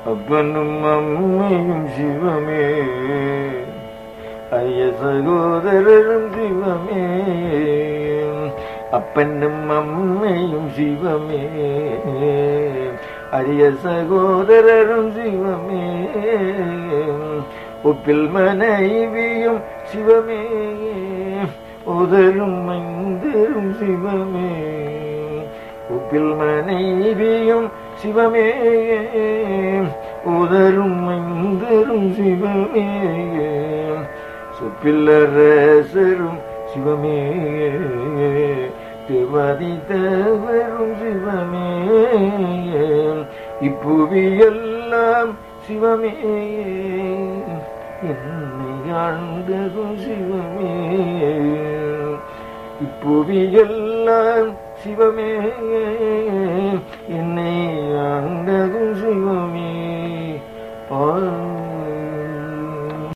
அப்பனும் அம்மையும் சிவமே ஐய சகோதரரும் சிவமே அப்பனும் அம்மையும் சிவமே அரிய சகோதரரும் சிவமே ஒப்பில் மனைவியும் சிவமே உதரும் மைந்தரும் சிவமே ஒப்பில் மனைவியும் சிவமே உதரும் மைந்தரும் சிவமே சொப்பில்லரசரும் சிவமே திருமதி தேவரும் சிவமே இப்புவியெல்லாம் சிவமே என்னை ஆண்டதும் சிவமே இப்புவியெல்லாம் சிவமே என்னை ஆண்டதும் சிவமே ஆ